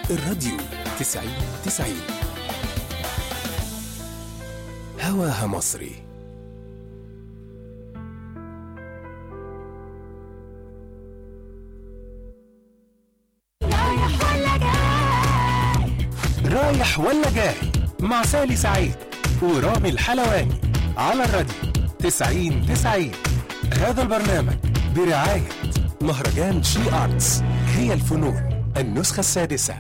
الراديو تسعين تسعين هواها مصري رايح ولا جاي مع سالي سعيد ورامي الحلواني على الراديو تسعين تسعين هذا البرنامج برعاية مهرجان شي آرتس هي الفنون النسخة السادسة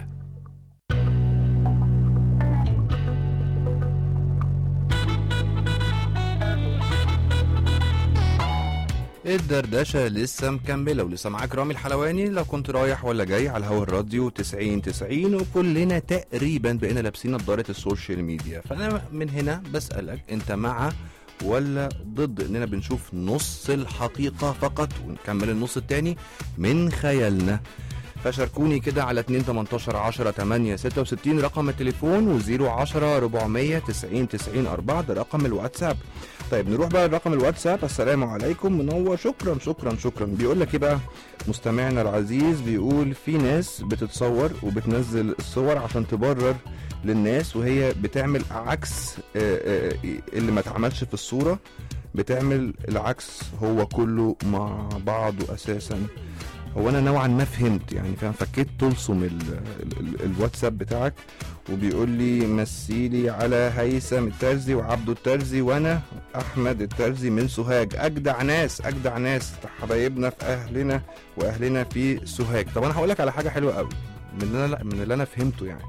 الدردشة لسه مكملة ولسه معاك رامي الحلواني لو كنت رايح ولا جاي على الهوا الراديو 90 90 وكلنا تقريبا بقينا لابسين نظارة السوشيال ميديا فأنا من هنا بسألك أنت مع ولا ضد اننا بنشوف نص الحقيقة فقط ونكمل النص التاني من خيالنا فشاركوني كده على 2 18 10 8 66 رقم التليفون و010 400 90 90 4 ده رقم الواتساب طيب نروح بقى لرقم الواتساب السلام عليكم منور شكرا شكرا شكرا بيقول لك ايه بقى مستمعنا العزيز بيقول في ناس بتتصور وبتنزل الصور عشان تبرر للناس وهي بتعمل عكس آه، آه، اللي ما اتعملش في الصورة بتعمل العكس هو كله مع بعضه اساسا هو انا نوعا ما فهمت يعني فاهم فكيت تلصم ال ال ال الواتساب بتاعك وبيقول لي مثيلي على هيثم الترزي وعبده الترزي وانا احمد الترزي من سوهاج اجدع ناس اجدع ناس حبايبنا في اهلنا واهلنا في سوهاج طب انا هقول لك على حاجه حلوه قوي من اللي انا من اللي انا فهمته يعني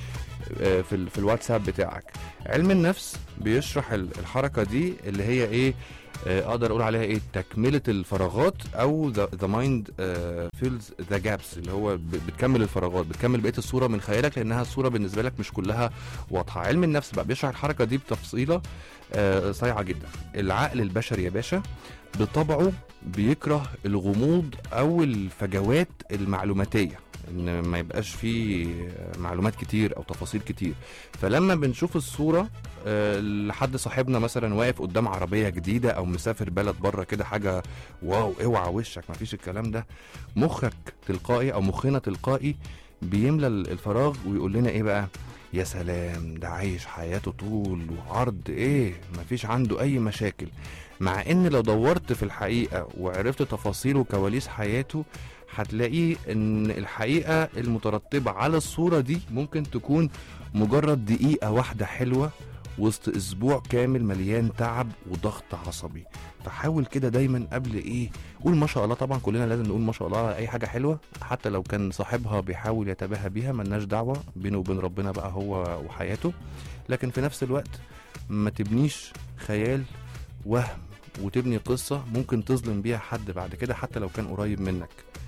آه، في ال- في الواتساب بتاعك علم النفس بيشرح ال- الحركه دي اللي هي ايه آه، اقدر اقول عليها ايه تكمله الفراغات او ذا مايند فيلز ذا جابس اللي هو ب- بتكمل الفراغات بتكمل بقيه الصوره من خيالك لانها الصوره بالنسبه لك مش كلها واضحه علم النفس بقى بيشرح الحركه دي بتفصيله آه، صايعه جدا العقل البشري يا باشا بطبعه بيكره الغموض او الفجوات المعلوماتيه ان ما يبقاش فيه معلومات كتير او تفاصيل كتير فلما بنشوف الصوره آه، لحد صاحبنا مثلا واقف قدام عربيه جديده او مسافر بلد بره كده حاجه واو اوعى وشك مفيش الكلام ده مخك تلقائي او مخنا تلقائي بيملى ال- الفراغ ويقول لنا ايه بقى يا سلام ده عايش حياته طول وعرض ايه مفيش عنده اي مشاكل مع ان لو دورت في الحقيقه وعرفت تفاصيل وكواليس حياته هتلاقيه ان الحقيقه المترتبه على الصوره دي ممكن تكون مجرد دقيقه واحده حلوه وسط اسبوع كامل مليان تعب وضغط عصبي فحاول كده دايما قبل ايه قول ما شاء الله طبعا كلنا لازم نقول ما شاء الله على اي حاجه حلوه حتى لو كان صاحبها بيحاول يتباهى بيها ملناش دعوه بينه وبين ربنا بقى هو وحياته لكن في نفس الوقت ما تبنيش خيال وهم وتبني قصه ممكن تظلم بيها حد بعد كده حتى لو كان قريب منك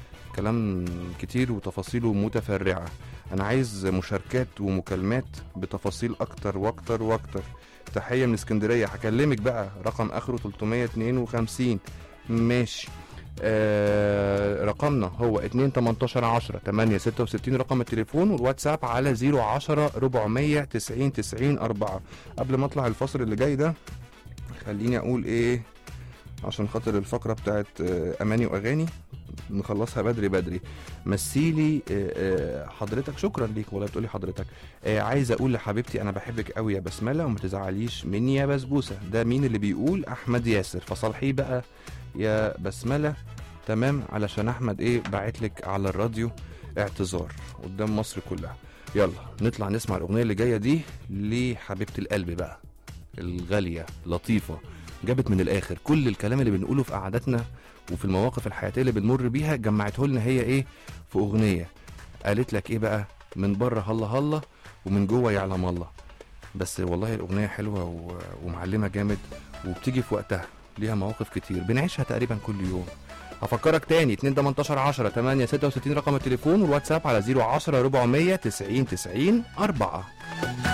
كلام كتير وتفاصيله متفرعه انا عايز مشاركات ومكالمات بتفاصيل اكتر واكتر واكتر تحيه من اسكندريه هكلمك بقى رقم اخره 352 ماشي آه رقمنا هو 2 18 10 8 66 رقم التليفون والواتساب على 010 490 90 4 قبل ما اطلع الفصل اللي جاي ده خليني اقول ايه عشان خاطر الفقره بتاعت آه، اماني واغاني نخلصها بدري بدري مثيلي آه، آه، حضرتك شكرا ليك والله بتقولي حضرتك آه، عايز اقول لحبيبتي انا بحبك قوي يا بسمله وما تزعليش مني يا بسبوسه ده مين اللي بيقول احمد ياسر فصالحيه بقى يا بسمله تمام علشان احمد ايه باعت لك على الراديو اعتذار قدام مصر كلها يلا نطلع نسمع الاغنيه اللي جايه دي لحبيبه القلب بقى الغاليه لطيفه جابت من الاخر كل الكلام اللي بنقوله في قعداتنا وفي المواقف الحياتيه اللي بنمر بيها جمعته لنا هي ايه في اغنيه قالت لك ايه بقى من بره هلا هلا ومن جوه يعلم الله بس والله الاغنيه حلوه و... ومعلمه جامد وبتيجي في وقتها ليها مواقف كتير بنعيشها تقريبا كل يوم هفكرك تاني 2 18 10 8 66 رقم التليفون والواتساب على 010 400 90 90 4